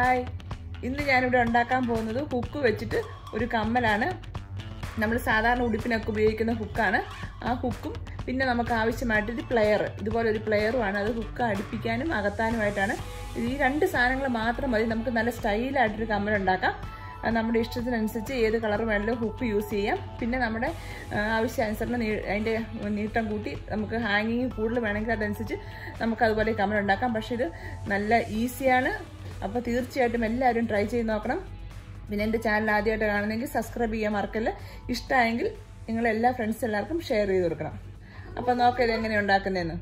hi ഇന്ന് ഞാനിവിടെ ഉണ്ടാക്കാൻ പോകുന്നത് ഹുക്ക് വെച്ചിട്ട് ഒരു കമ്മലാണ് നമ്മൾ സാധാരണ ഉടുപ്പിനൊക്കെ ഉപയോഗിക്കുന്ന ഹുക്കാണ് ആ ഹുക്കും പിന്നെ നമുക്ക് ആവശ്യമായിട്ടൊരു പ്ലെയർ ഇതുപോലെ ഒരു പ്ലെയറുമാണ് അത് ഹുക്ക് അടുപ്പിക്കാനും അകത്താനുമായിട്ടാണ് ഇത് ഈ രണ്ട് സാധനങ്ങൾ മാത്രം മതി നമുക്ക് നല്ല സ്റ്റൈലായിട്ടൊരു കമ്മൽ ഉണ്ടാക്കാം അത് നമ്മുടെ ഇഷ്ടത്തിനനുസരിച്ച് ഏത് കളർ വേണമെങ്കിലും ഹുക്ക് യൂസ് ചെയ്യാം പിന്നെ നമ്മുടെ ആ, ആവശ്യാനുസരണം നീ അതിൻ്റെ നീട്ടം കൂട്ടി നമുക്ക് ഹാങ്ങിങ് കൂടുതൽ വേണമെങ്കിൽ അതനുസരിച്ച് നമുക്ക് അതുപോലെ കമ്മൽ ഉണ്ടാക്കാം പക്ഷേ ഇത് നല്ല ഈസിയാണ് അപ്പോൾ തീർച്ചയായിട്ടും എല്ലാവരും ട്രൈ ചെയ്ത് നോക്കണം പിന്നെ എൻ്റെ ചാനൽ ആദ്യമായിട്ട് കാണുന്നെങ്കിൽ സബ്സ്ക്രൈബ് ചെയ്യാൻ മറക്കല്ല ഇഷ്ടമായെങ്കിൽ നിങ്ങൾ എല്ലാ ഫ്രണ്ട്സ് എല്ലാവർക്കും ഷെയർ ചെയ്ത് കൊടുക്കണം അപ്പോൾ നോക്കാം ഇത് എങ്ങനെ ഉണ്ടാക്കുന്നതെന്ന്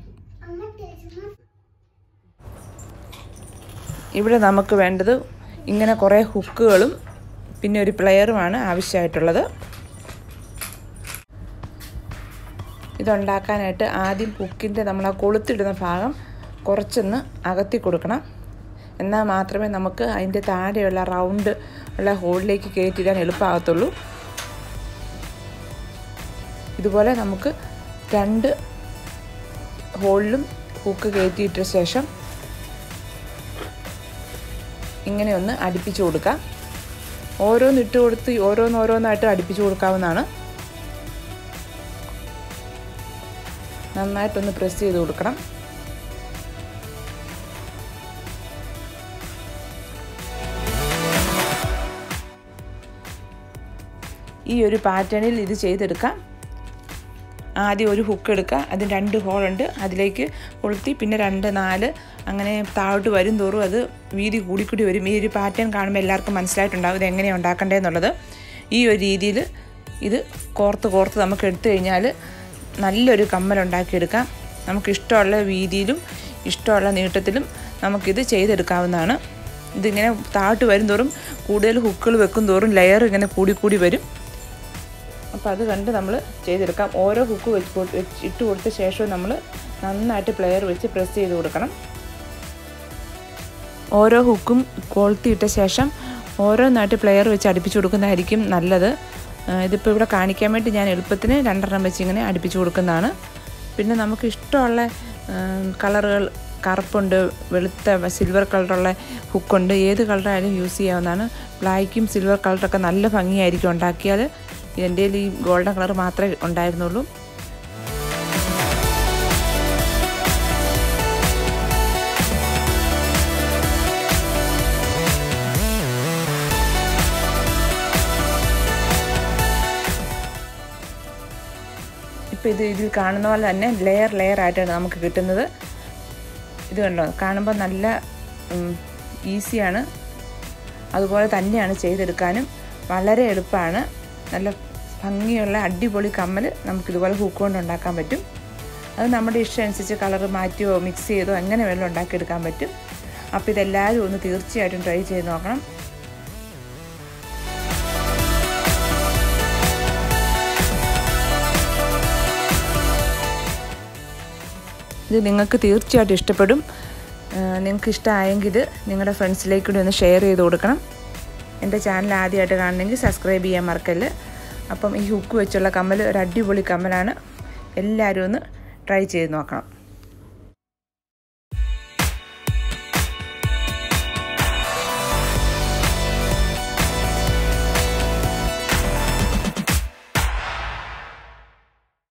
ഇവിടെ നമുക്ക് വേണ്ടത് ഇങ്ങനെ കുറേ ഹുക്കുകളും പിന്നെ ഒരു പ്ലെയറുമാണ് ആവശ്യമായിട്ടുള്ളത് ഇതുണ്ടാക്കാനായിട്ട് ആദ്യം ഹുക്കിൻ്റെ നമ്മൾ ആ കൊളുത്തിടുന്ന ഭാഗം കുറച്ചൊന്ന് അകത്തി കൊടുക്കണം എന്നാൽ മാത്രമേ നമുക്ക് അതിൻ്റെ താഴെയുള്ള റൗണ്ട് ഉള്ള ഹോളിലേക്ക് കയറ്റിടാൻ എളുപ്പമാകത്തുള്ളൂ ഇതുപോലെ നമുക്ക് രണ്ട് ഹോളിലും ഹുക്ക് കയറ്റിയിട്ട ശേഷം ഇങ്ങനെ ഒന്ന് അടുപ്പിച്ച് കൊടുക്കാം ഓരോന്ന് ഇട്ട് കൊടുത്ത് ഓരോന്നോരോന്നായിട്ട് അടുപ്പിച്ച് കൊടുക്കാവുന്നതാണ് നന്നായിട്ടൊന്ന് പ്രസ് ചെയ്ത് കൊടുക്കണം ഈ ഒരു പാറ്റേണിൽ ഇത് ചെയ്തെടുക്കാം ആദ്യം ഒരു ഹുക്ക് എടുക്കുക അതിന് രണ്ട് ഹോളുണ്ട് അതിലേക്ക് കൊളുത്തി പിന്നെ രണ്ട് നാല് അങ്ങനെ താഴോട്ട് വരും തോറും അത് വീതി കൂടിക്കൂടി വരും ഈ ഒരു പാറ്റേൺ കാണുമ്പോൾ എല്ലാവർക്കും മനസ്സിലായിട്ടുണ്ടാകും ഇത് എങ്ങനെയാണ് ഉണ്ടാക്കേണ്ടതെന്നുള്ളത് ഈ ഒരു രീതിയിൽ ഇത് കോർത്ത് കോർത്ത് നമുക്ക് എടുത്തു കഴിഞ്ഞാൽ നല്ലൊരു കമ്മൽ ഉണ്ടാക്കിയെടുക്കാം നമുക്ക് ഇഷ്ടമുള്ള വീതിയിലും ഇഷ്ടമുള്ള നീട്ടത്തിലും നമുക്കിത് ചെയ്തെടുക്കാവുന്നതാണ് ഇതിങ്ങനെ താഴോട്ട് വരും തോറും കൂടുതൽ ഹുക്കുകൾ വെക്കും തോറും ലെയർ ഇങ്ങനെ കൂടി കൂടി വരും അപ്പോൾ അത് കണ്ട് നമ്മൾ ചെയ്തെടുക്കാം ഓരോ ഹുക്ക് വെച്ച് കൊടു- വെച്ച് ഇട്ട് കൊടുത്ത ശേഷം നമ്മൾ നന്നായിട്ട് പ്ലെയർ വെച്ച് പ്രസ് ചെയ്ത് കൊടുക്കണം ഓരോ ഹുക്കും കൊളുത്തി ഇട്ട ശേഷം ഓരോന്നായിട്ട് പ്ലെയർ വെച്ച് അടുപ്പിച്ച് കൊടുക്കുന്നതായിരിക്കും നല്ലത് ആ, ഇതിപ്പോൾ ഇവിടെ കാണിക്കാൻ വേണ്ടി ഞാൻ എളുപ്പത്തിന് രണ്ടെണ്ണം വെച്ച് ഇങ്ങനെ അടുപ്പിച്ച് കൊടുക്കുന്നതാണ് പിന്നെ നമുക്ക് ഇഷ്ടമുള്ള കളറുകൾ കറുപ്പുണ്ട് വെളുത്ത സിൽവർ കളറുള്ള ഹുക്കുണ്ട് ഏത് കളറായാലും യൂസ് ചെയ്യാവുന്നതാണ് ബ്ലാക്കും സിൽവർ കളറൊക്കെ നല്ല ഭംഗിയായിരിക്കും ഉണ്ടാക്കിയാൽ എൻ്റെ ഈ ഗോൾഡൻ കളർ മാത്രമേ ഉണ്ടായിരുന്നുള്ളൂ ഇപ്പോൾ ഇത് ഇതിൽ കാണുന്ന പോലെ തന്നെ ലെയർ ലെയർ ആയിട്ടാണ് നമുക്ക് കിട്ടുന്നത് ഇത് കണ്ടോ കാണുമ്പോൾ നല്ല ഈസിയാണ് അതുപോലെ തന്നെയാണ് ചെയ്തെടുക്കാനും വളരെ എളുപ്പമാണ് നല്ല ഭംഗിയുള്ള അടിപൊളി കമ്മൽ നമുക്കിതുപോലെ ഹൂക്ക് കൊണ്ട് ഉണ്ടാക്കാൻ പറ്റും അത് നമ്മുടെ ഇഷ്ടം അനുസരിച്ച് കളർ മാറ്റിയോ മിക്സ് ചെയ്തോ എങ്ങനെ വേണമെങ്കിലും ഉണ്ടാക്കിയെടുക്കാൻ പറ്റും അപ്പോൾ ഇതെല്ലാവരും ഒന്ന് തീർച്ചയായിട്ടും ട്രൈ ചെയ്ത് നോക്കണം ഇത് നിങ്ങൾക്ക് തീർച്ചയായിട്ടും ഇഷ്ടപ്പെടും നിങ്ങൾക്ക് ഇഷ്ടമായെങ്കിൽ ഇത് നിങ്ങളുടെ ഫ്രണ്ട്സിലേക്ക് കൂടി ഒന്ന് ഷെയർ ചെയ്ത് കൊടുക്കണം എൻ്റെ ചാനൽ ആദ്യമായിട്ട് കാണണമെങ്കിൽ സബ്സ്ക്രൈബ് ചെയ്യാൻ മറക്കല്ല് അപ്പം ഈ ഹുക്ക് വെച്ചുള്ള കമ്മൽ ഒരു അടിപൊളി കമ്മലാണ് എല്ലാവരും ഒന്ന് ട്രൈ ചെയ്ത് നോക്കണം